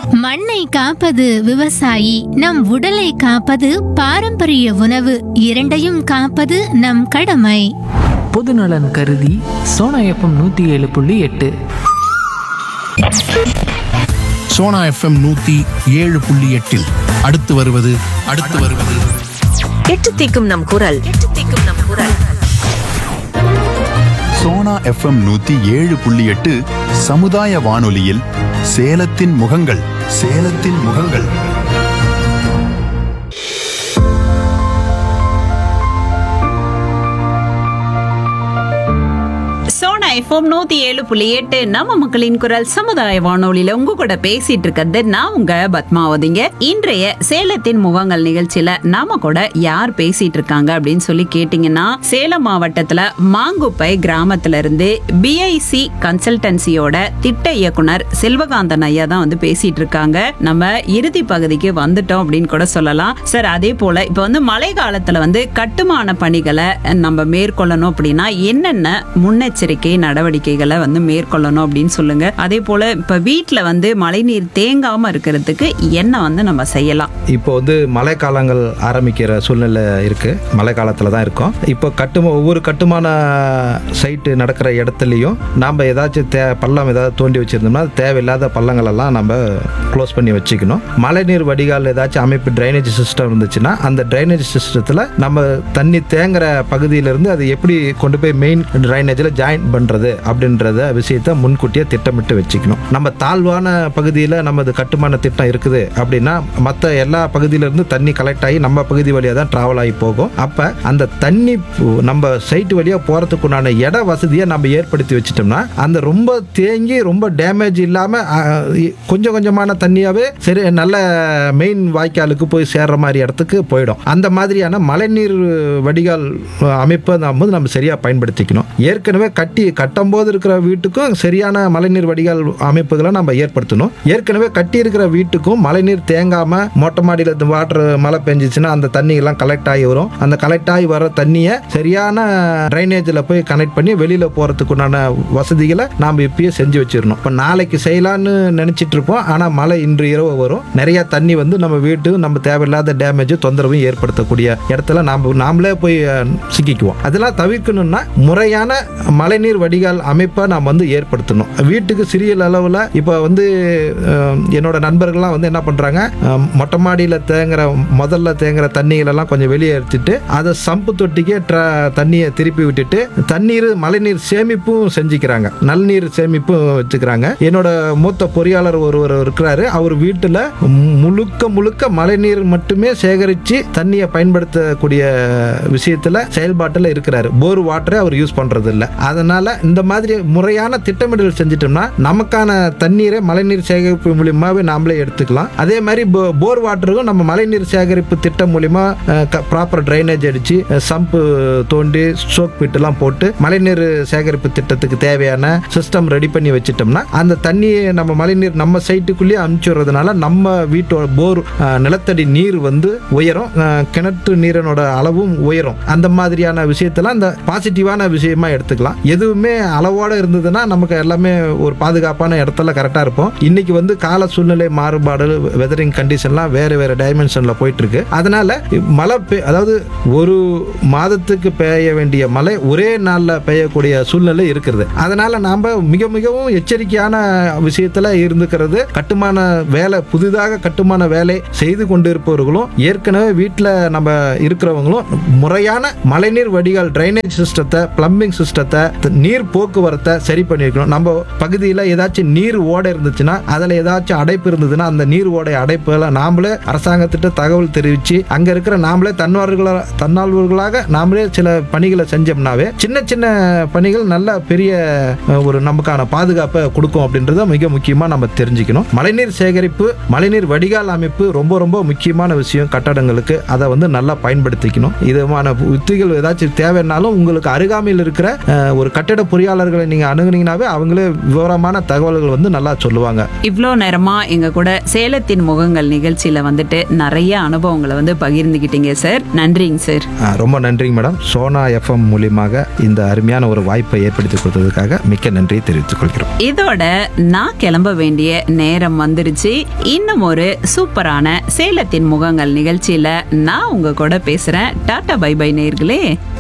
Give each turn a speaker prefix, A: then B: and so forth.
A: மண்ணை காப்பது விவசாயி நம் உடலை காப்பது பாரம்பரிய உணவு இரண்டையும் காப்பது நம் கடமை
B: பொதுநலன் கருதி சோனா எஃப்எம் நூற்றி ஏழு புள்ளி எட்டு
C: சோனா எஃப்எம் நூத்தி ஏழு புள்ளி எட்டில் அடுத்து வருவது அடுத்து வருவது
D: எட்டு தீக்கும் நம் குரல் எட்டு தீக்கும் நம் குரல்
E: சோனா எஃப்எம் நூத்தி ஏழு புள்ளி எட்டு சமுதாய வானொலியில் சேலத்தின் முகங்கள் சேலத்தின் முகங்கள்
F: சோனா எஃப்எம் நூத்தி ஏழு புள்ளி எட்டு நம்ம மக்களின் குரல் சமுதாய வானொலியில உங்க கூட பேசிட்டு இருக்கிறது நான் உங்க பத்மாவதிங்க இன்றைய சேலத்தின் முகங்கள் நிகழ்ச்சியில நாம கூட யார் பேசிட்டு இருக்காங்க அப்படின்னு சொல்லி கேட்டீங்கன்னா சேலம் மாவட்டத்துல மாங்குப்பை கிராமத்துல இருந்து பிஐசி கன்சல்டன்சியோட திட்ட இயக்குனர் செல்வகாந்தன் ஐயா தான் வந்து பேசிட்டு இருக்காங்க நம்ம இறுதி பகுதிக்கு வந்துட்டோம் அப்படின்னு கூட சொல்லலாம் சார் அதே போல இப்ப வந்து மழை காலத்துல வந்து கட்டுமான பணிகளை நம்ம மேற்கொள்ளணும் அப்படின்னா என்னென்ன முன்னெச்சரிக்கை நடவடிக்கைகளை வந்து மேற்கொள்ளணும் அப்படின்னு சொல்லுங்க அதே போல இப்ப வீட்ல வந்து மழைநீர் தேங்காம இருக்கிறதுக்கு என்ன வந்து நம்ம செய்யலாம்
G: இப்போ வந்து மழை காலங்கள் ஆரம்பிக்கிற சூழ்நிலை இருக்கு மழை காலத்தில் தான் இருக்கோம் இப்போ கட்டுமா ஒவ்வொரு கட்டுமான சைட்டு நடக்கிற இடத்துலையும் நாம் ஏதாச்சும் தே பள்ளம் ஏதாவது தோண்டி வச்சிருந்தோம்னா அது தேவையில்லாத பள்ளங்கள் எல்லாம் நம்ம க்ளோஸ் பண்ணி வச்சுக்கணும் மழைநீர் வடிகால் ஏதாச்சும் அமைப்பு ட்ரைனேஜ் சிஸ்டம் இருந்துச்சுன்னா அந்த ட்ரைனேஜ் சிஸ்டத்தில் நம்ம தண்ணி தேங்குற பகுதியிலிருந்து அது எப்படி கொண்டு போய் மெயின் ட்ரைனேஜில் ஜாயின் பண்ணுறது அப்படின்றத விஷயத்த முன்கூட்டியே திட்டமிட்டு வச்சுக்கணும் நம்ம தாழ்வான பகுதியில் நமது கட்டுமான திட்டம் இருக்குது அப்படின்னா மற்ற எல்லா பகுதியிலிருந்து தண்ணி கலெக்ட் ஆகி நம்ம பகுதி வழியாக தான் ட்ராவல் ஆகி போகும் அப்போ அந்த தண்ணி பு- நம்ம சைட்டு வழியாக போகிறதுக்குண்டான இட வசதியை நம்ம ஏற்படுத்தி வச்சிட்டோம்னா அந்த ரொம்ப தேங்கி ரொம்ப டேமேஜ் இல்லாமல் கொஞ்சம் கொஞ்சமான தண்ணியாகவே சரி நல்ல மெயின் வாய்க்காலுக்கு போய் சேர்ற மாதிரி இடத்துக்கு போயிடும் அந்த மாதிரியான மழைநீர் வடிகால் அஹ், அமைப்பை நம்ம நம்ம சரியாக பயன்படுத்திக்கணும் ஏற்கனவே கட்டி கட்டும்போது இருக்கிற வீட்டுக்கும் சரியான மழைநீர் வடிகால் அமைப்புகளை நம்ம ஏற்படுத்தணும் ஏற்கனவே கட்டி இருக்கிற வீட்டுக்கும் மழைநீர் தேங்காம மொட்டை மாடியில் வாட்டர் மழை பெஞ்சிச்சுன்னா அந்த தண்ணி எல்லாம் கலெக்ட் ஆகி வரும் அந்த கலெக்ட் ஆகி வர தண்ணியை சரியான ட்ரைனேஜில் போய் கனெக்ட் பண்ணி வெளியில் போகிறதுக்குண்டான வசதிகளை நாம் இப்பயே செஞ்சு வச்சிடணும் இப்போ நாளைக்கு செய்யலான்னு நினச்சிட்டு இருப்போம் ஆனால் மழை இன்று இரவு வரும் நிறைய தண்ணி வந்து நம்ம வீட்டு நம்ம தேவையில்லாத டேமேஜ் தொந்தரவும் ஏற்படுத்தக்கூடிய இடத்துல நாம் நாமளே போய் அஹ், சிக்கிக்குவோம் அதெல்லாம் தவிர்க்கணும்னா முறையான மழைநீர் வடிகால் அமைப்பை நாம் வந்து ஏற்படுத்தணும் வீட்டுக்கு சிறிய அளவில் இப்போ வந்து அஹ், என்னோட நண்பர்கள்லாம் வந்து என்ன பண்ணுறாங்க மொட்டை மாடியில் தேங்குற முதல்ல தேங்குற தண்ணிகளெல்லாம் கொஞ்சம் வெளியே எடுத்துட்டு அதை சம்பு தொட்டிக்கே ட்ர தண்ணியை திருப்பி விட்டுட்டு தண்ணீர் மழைநீர் சேமிப்பும் செஞ்சுக்கிறாங்க நல்நீர் சேமிப்பும் வச்சுக்கிறாங்க என்னோட மூத்த பொறியாளர் ஒருவர் இருக்கிறாரு அவர் வீட்டில் முழுக்க முழுக்க மழைநீர் மட்டுமே சேகரித்து தண்ணியை பயன்படுத்தக்கூடிய விஷயத்தில் செயல்பாட்டில் இருக்கிறாரு போர் வாட்டரை அவர் யூஸ் பண்ணுறது இல்லை அதனால இந்த மாதிரி முறையான திட்டமிடல் செஞ்சிட்டோம்னா நமக்கான தண்ணீரை மழைநீர் சேகரிப்பு மூலியமாவே நாமளே எடுத்துக்கலாம் அதே மாதிரி போ- போர் வாட்டருக்கும் நம்ம மழைநீர் சேகரிப்பு திட்டம் மூலியமா ப்ராப்பர் ட்ரைனேஜ் அடிச்சு சம்பு தோண்டி ஸ்ட்ரோக் பிட்டெல்லாம் போட்டு மழைநீர் சேகரிப்பு திட்டத்துக்கு தேவையான சிஸ்டம் ரெடி பண்ணி வச்சிட்டோம்னா அந்த தண்ணியை நம்ம மழைநீர் நம்ம சைட்டுக்குள்ளேயே அனுப்பிச்சுடுறதுனால நம்ம வீட்டோட போர் அஹ், நிலத்தடி நீர் வந்து உயரும் அஹ், கிணற்று நீரினோட அளவும் உயரும் அந்த மாதிரியான விஷயத்தெல்லாம் அந்த பாசிட்டிவான விஷயமா எடுத்துக்கலாம் எதுவுமே அளவோட இருந்ததுன்னா நமக்கு எல்லாமே ஒரு பாதுகாப்பான இடத்துல கரெக்டாக இருப்போம் இன்னைக்கு வந்து கால சூழ்நிலை மாறுபாடு வெதரிங் கண்டிஷன்லாம் வேறு வேறு டைமென்ஷனில் போயிட்டு இருக்கு அதனால மழை பெய் அதாவது ஒரு மாதத்துக்கு பெய்ய வேண்டிய மழை ஒரே நாளில் பெய்யக்கூடிய சூழ்நிலை இருக்கிறது அதனால நாம் மிக மிகவும் எச்சரிக்கையான விஷயத்தில் இருந்துக்கிறது கட்டுமான வேலை புதிதாக கட்டுமான வேலை செய்து கொண்டு இருப்பவர்களும் ஏற்கனவே வீட்டில் நம்ம இருக்கிறவங்களும் முறையான மழைநீர் வடிகால் ட்ரைனேஜ் சிஸ்டத்தை பிளம்பிங் சிஸ்டத்தை நீர் போக்குவரத்தை சரி பண்ணியிருக்கணும் நம்ம பகுதியில் ஏதாச்சும் நீர் ஓடை இருந்துச்சுன்னா அதில் ஏதாச்சும் அடைப்பு இருந்ததுன்னா அந்த நீர் ஓடை அடைப்புகளை நாமளே அரசாங்கத்திட்ட தகவல் தெரிவித்து அங்கே இருக்கிற நாமளே தன்னார்வர்களாக தன்னார்வர்களாக நாமளே சில பணிகளை செஞ்சோம்னாவே சின்ன சின்ன பணிகள் நல்ல பெரிய அஹ், ஒரு நமக்கான பாதுகாப்பை கொடுக்கும் அப்படின்றத மிக முக்கியமாக நம்ம தெரிஞ்சுக்கணும் மழைநீர் சேகரிப்பு மழைநீர் வடிகால் அமைப்பு ரொம்ப ரொம்ப முக்கியமான விஷயம் கட்டடங்களுக்கு அதை வந்து நல்லா பயன்படுத்திக்கணும் இதுமான உத்திகள் ஏதாச்சும் தேவைன்னாலும் உங்களுக்கு அருகாமையில் இருக்கிற அஹ், ஒரு கட்டட பொறியாளர்களை நீங்கள் அணுகுனீங்கனாவே அவங்களே விவரமான தகவல்கள் வந்து நல்லா சொல்லுவாங்க
F: இவ்வளோ நேரமா எங்க கூட சேலத்தின் முகங்கள் நிகழ்ச்சியில வந்துட்டு நிறைய அனுபவங்களை வந்து பகிர்ந்துக்கிட்டீங்க சார் நன்றிங்க சார்
G: ஆ, ரொம்ப நன்றிங்க மேடம் சோனா எஃப்எம் மூலியமாக இந்த அருமையான ஒரு வாய்ப்பை ஏற்படுத்தி கொடுத்ததுக்காக மிக்க நன்றியை தெரிவித்துக் கொள்கிறோம்
F: இதோட நான் கிளம்ப வேண்டிய நேரம் வந்துருச்சு இன்னும் ஒரு சூப்பரான சேலத்தின் முகங்கள் நிகழ்ச்சியில நான் உங்க கூட பேசுறேன் டாடா பை பை நேர்களே